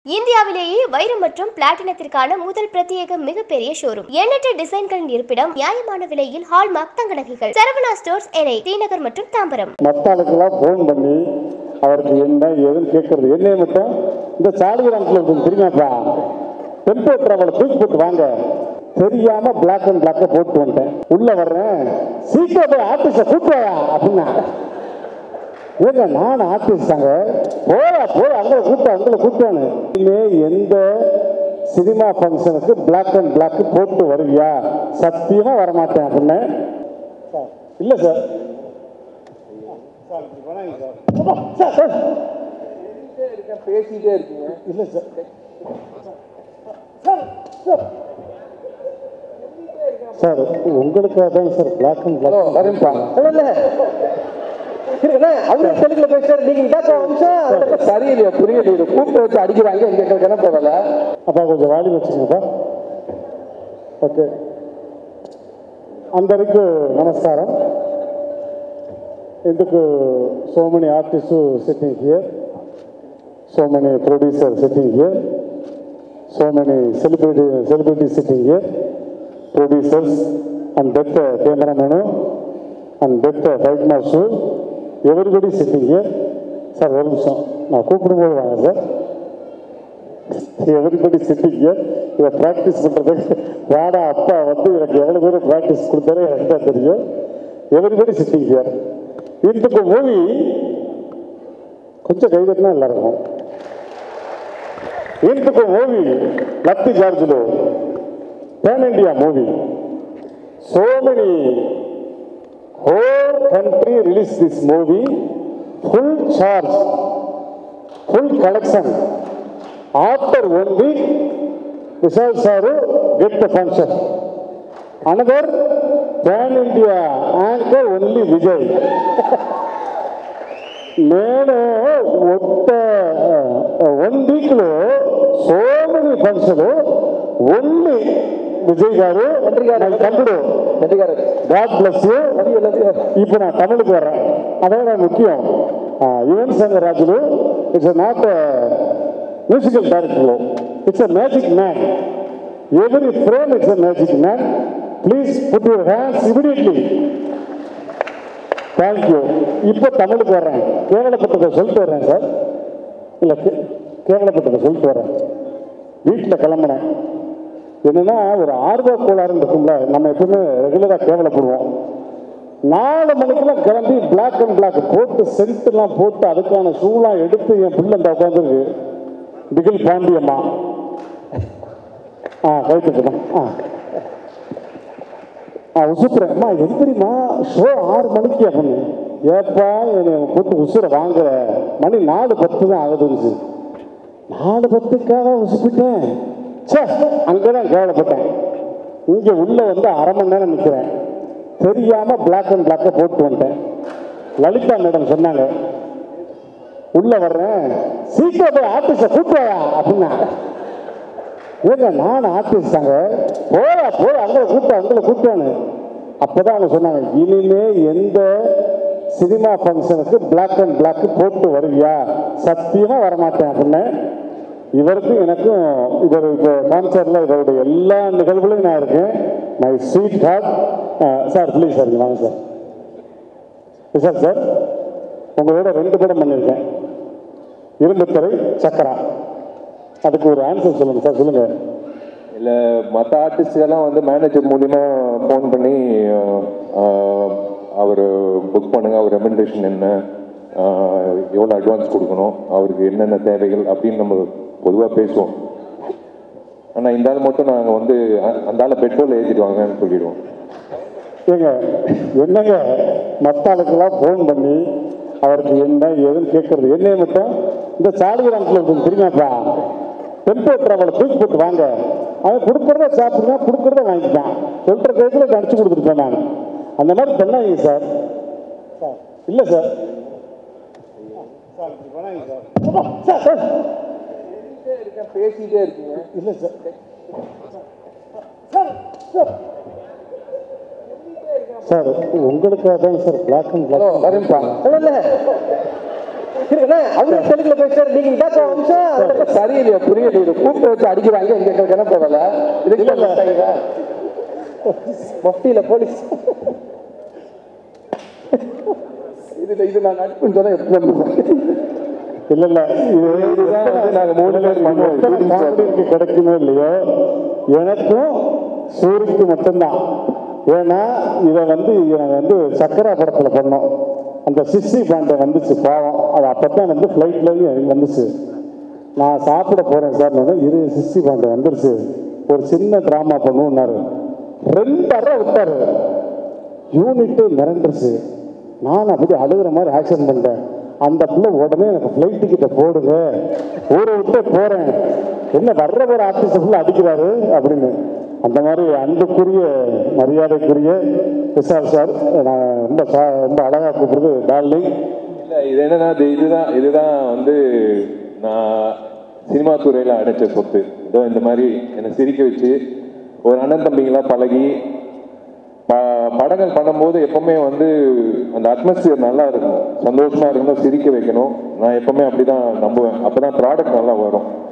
இந்தியாவிலேயே வைரம் மற்றும் பிளாட்டினத்திற்கான முதல் பிரத்யேக மிகப்பெரிய ஷோரூம் எண்ணற்ற டிசைன்களின் இருப்பிடம் நியாயமான விலையில் ஹால்மார்க் தங்க நகைகள் சரவணா ஸ்டோர்ஸ் எனை தீநகர் மற்றும் தாம்பரம் மற்ற ஆளுக்கெல்லாம் ஃபோன் பண்ணி அவருக்கு என்ன ஏதுன்னு கேட்கறது என்னைய மட்டும் இந்த சாலிகிராமத்தில் இருக்கும் தெரியுமாப்பா டெம்போ டிராவலை தூக்கி போட்டு வாங்க தெரியாம பிளாக் அண்ட் பிளாக்கை போட்டு வந்துட்டேன் உள்ள வர்றேன் சீக்கிரம் போய் ஆர்டிஸ்டை கூப்பிடுவா அப்படின்னா ஏங்க நான் ஆர்டிஸ்ட் தாங்க போயா போய் அவங்கள கூப்பிட்டு அவங்கள கூப்பிட்டானு இனிமே எந்த சினிமா ஃபங்க்ஷனுக்கு பிளாக் அண்ட் பிளாக் போட்டு வருவியா சத்தியமா வரமாட்டேன் அப்படின்னு சார் இல்லை சார் சார் சார் இருக்கேன் பேசிட்டே இருக்கீங்க இல்லை சார் சார் சார் சார் உங்களுக்காக தான் sir block and hello block வரேன்ப்பா இல்ல இல்ல இருக்குண்ணே அவரு தெலுங்குல பேசுறாரு நீங்க இந்தாக்க வம்சம் சரியில்லையா புரியல இது கூப்பிட்டு வச்சு அடிக்கிறாங்க இங்க எங்களுக்கு என்ன போகல அப்பா கொஞ்சம் வாடி வச்சுங்கப்பா ఓకే అందరికీ నమస్కారం ఎందుకు so many artist sitting here so many producer sitting here so many celebrity celebrity sitting here producers and the cameraman and the fight master everybody sitting here sir ஒரு நிமிஷம் நான் கூப்பிடும்போது வாங்க சார் எவரிபடி சிட்டிங்க இதை practice பண்ணுறதுக்கு வாடா அப்பா வந்து எனக்கு எவ்வளோ தூரம் ப்ராக்டிஸ் கொடுத்தாரோ எனக்கு தான் தெரியும் எவரிபடி சிட்டிங்க ఇందుకు మూవీ కొంచెం కైదట్టినా எல்லாருக்கும் ఇందుకు మూవీ లత్తి జార్జ్లో pan India movie so many whole country release this movie full charge full collection After one week, Vishal Saru get the function. Another pan India anchor only Vijay. నేను ఒక్క one వీక్లో so many function only Vijay garu కంటుడు நடிகாரு God bless you இப்போ நான் தமிழுக்கு வர்றேன் அதான் நான் முக்கியம் யுவன் சங்கர் ராஜுலு it's not musical director it's a magic man every frame it's a magic man please put your hands immediately thank you இப்போ தமிழுக்கு வர்றேன் கேவலப்பட்டதை சொல்லிட்டு வர்றேன் சார் இல்லை கேவலப்பட்டதை சொல்லிட்டு வர்றேன் வீட்டில் கிளம்புனேன் என்னன்னா ஒரு ஆர்வ கோளாறுன்னு இருக்கும்ல நம்ம எப்பவுமே ரெகுலராக கேவலப்படுவோம் நாலு மணிக்கெல்லாம் கிளம்பி பிளாக் அண்ட் பிளாக் போட்டு சென்ட்லாம் போட்டு அதுக்கான ஷூலாம் எடுத்து என் பிள்ளை இந்த உட்காந்துருக்கு திகில் பாண்டியம்மா ஆ கைத்துக்கலாம் ஆ ஆ உசுப்புறேன் அம்மா எந்திரிம்மா ஷோ ஆறு மணிக்கு அப்படின்னு ஏப்பா என்னை போட்டு உசுரை வாங்குற மணி நாலு பத்து தான் ஆகுதுன்னு நாலு பத்துக்காக உசுப்பிட்டேன் சே அங்கே தான் கேவலப்பட்டேன் இங்கே உள்ள வந்து அரை மணி நேரம் நிற்கிறேன் தெரியாமல் பிளாக் அண்ட் பிளாக்கை போட்டு வந்துட்டேன் லலிதா மேடம் சொன்னாங்க உள்ள வர்றேன் சீக்கிரம் போய் ஆர்டிஸ்டை கூப்பிடுவா அப்படின்னா ஏங்க நான் ஆர்டிஸ்ட் தாங்க போயா போய் அங்கே கூப்பிட்டு அங்கே கூப்பிட்டானு அப்போதான் அவங்க சொன்னாங்க இனிமே எந்த சினிமா ஃபங்க்ஷனுக்கு பிளாக் அண்ட் பிளாக் போட்டு வருவியா சத்தியமாக வரமாட்டேன் அப்படின்னு இவருக்கும் எனக்கும் இவர் இப்போ கான்சர்ட்டில் இவருடைய எல்லா நிகழ்வுலையும் நான் இருக்கேன் my sweetheart sir please sir இங்க வாங்க சார் சார் சார் உங்களோட ரெண்டு படம் பண்ணியிருக்கேன் இரும்புத்துறை சக்கரா அதுக்கு ஒரு ஆன்சர் சொல்லுங்க சார் சொல்லுங்க இல்லை மற்ற ஆர்டிஸ்டுகெல்லாம் வந்து மேனேஜர் மூலிமா ஃபோன் பண்ணி அவர் புக் பண்ணுங்க அவர் ரெமெண்டேஷன் என்ன எவ்வளோ அட்வான்ஸ் கொடுக்கணும் அவருக்கு என்னென்ன தேவைகள் அப்படின்னு நம்ம பொதுவாக பேசுவோம் ஆனால் இந்த ஆள் மட்டும் நாங்கள் வந்து அ- அந்த ஆளை பெட்ரோல் ஏற்றிட்டு வாங்கன்னு சொல்லிடுவோம் ஏங்க என்னங்க மற்ற ஆளுக்கெல்லாம் ஃபோன் பண்ணி அவருக்கு என்ன ஏதுன்னு கேட்கறது என்னைய மட்டும் இந்த சாலிகிராமத்தில் இருக்கும் தெரியுமாப்பா டெம்போ டிராவலை தூக்கி போட்டு வாங்க அவன் கொடுக்குறத சாப்பிடுவான் கொடுக்குறத வாங்கிப்பான் சொல்கிற கைத்தில் கணிச்சு கொடுத்துருப்பேன் நான் அந்த மாதிரி பண்ணாங்க சார் சார் இல்லை சார் சார் இப்படி பண்ணாங்க சார் அப்பா, சார் சார் இருக்கேன் பேசிட்டே இருக்கீங்க இல்லை சார் சார் சார் சார் உங்களுக்காக தான் sir block and hello block வரேன்ப்பா இல்ல இல்ல இருக்குண்ணா அவரு தெலுங்குல பேசுறாரு நீங்க இதாக்கா வம்சம் சரியில்லையா புரியல இது கூப்பிட்டு வச்சு அடிக்கிறாங்க எங்களுக்கு என்ன போகல இதுக்கு இல்ல மஃப்டியில போலீஸ் இதுல இது நான் நட்புன்னு சொன்னா எப்படி நம்புவேன்? இல்ல இல்ல இது இதுதான் வந்து நாங்க மூணு பேர் பண்ணுவோம். எத்தனை காமெடிக்கு கிடைக்குமோ இல்லையோ எனக்கும் சூரிக்கு மட்டும்தான் ஏன்னா இதை வந்து இவன் வந்து சக்கரா படத்துல பண்ணோம் அந்த சிஸ்டி பாண்டை வந்துச்சு பாவம் அது அப்பதான் வந்து ஃப்ளைட்லேயும் வந்துச்சு நான் சாப்பிட போறேன் சார் இரு சிஸ்டி பாண்டை வந்துருச்சு ஒரு சின்ன ட்ராமா பண்ணுவோம்னாரு ரெண்டு அரை விட்டாரு யூனிட்டு மிரண்டுருச்சு நான் அப்படி அழுகுற மாதிரி ஆக்ஷன் பண்ணிட்டேன் அந்த பிள்ளை உடனே எனக்கு ஃப்ளைட் டிக்கெட்டை போடுங்க ஊரை விட்டு போகிறேன் என்ன வர்ற ஒரு ஆர்டிஸ்ட் ஃபுல்லாக அடிக்கிறாரு அப்படின்னு அந்த மாதிரி அன்புக்குரிய மரியாதைக்குரிய விஷால் சார் நான் ரொம்ப சா- ரொம்ப அழகாக கூப்பிடுறது டார்லிங் இல்ல இது என்னன்னா இது இதுதான் இதுதான் வந்து நான் சினிமா துறையில அடைச்ச சொத்து இதோ இந்த மாதிரி என்னை சிரிக்க வச்சு ஒரு அண்ணன் தம்பிங்களா பழகி ப- படங்கள் பண்ணும்போது எப்பவுமே வந்து அந்த அட்மாஸ்பியர் நல்லா இருக்கணும் சந்தோஷமா இருக்கணும் சிரிக்க வைக்கணும் நான் எப்பவுமே அப்படிதான் நம்புவேன் அப்பதான் ப்ராடக்ட் நல்லா வரும்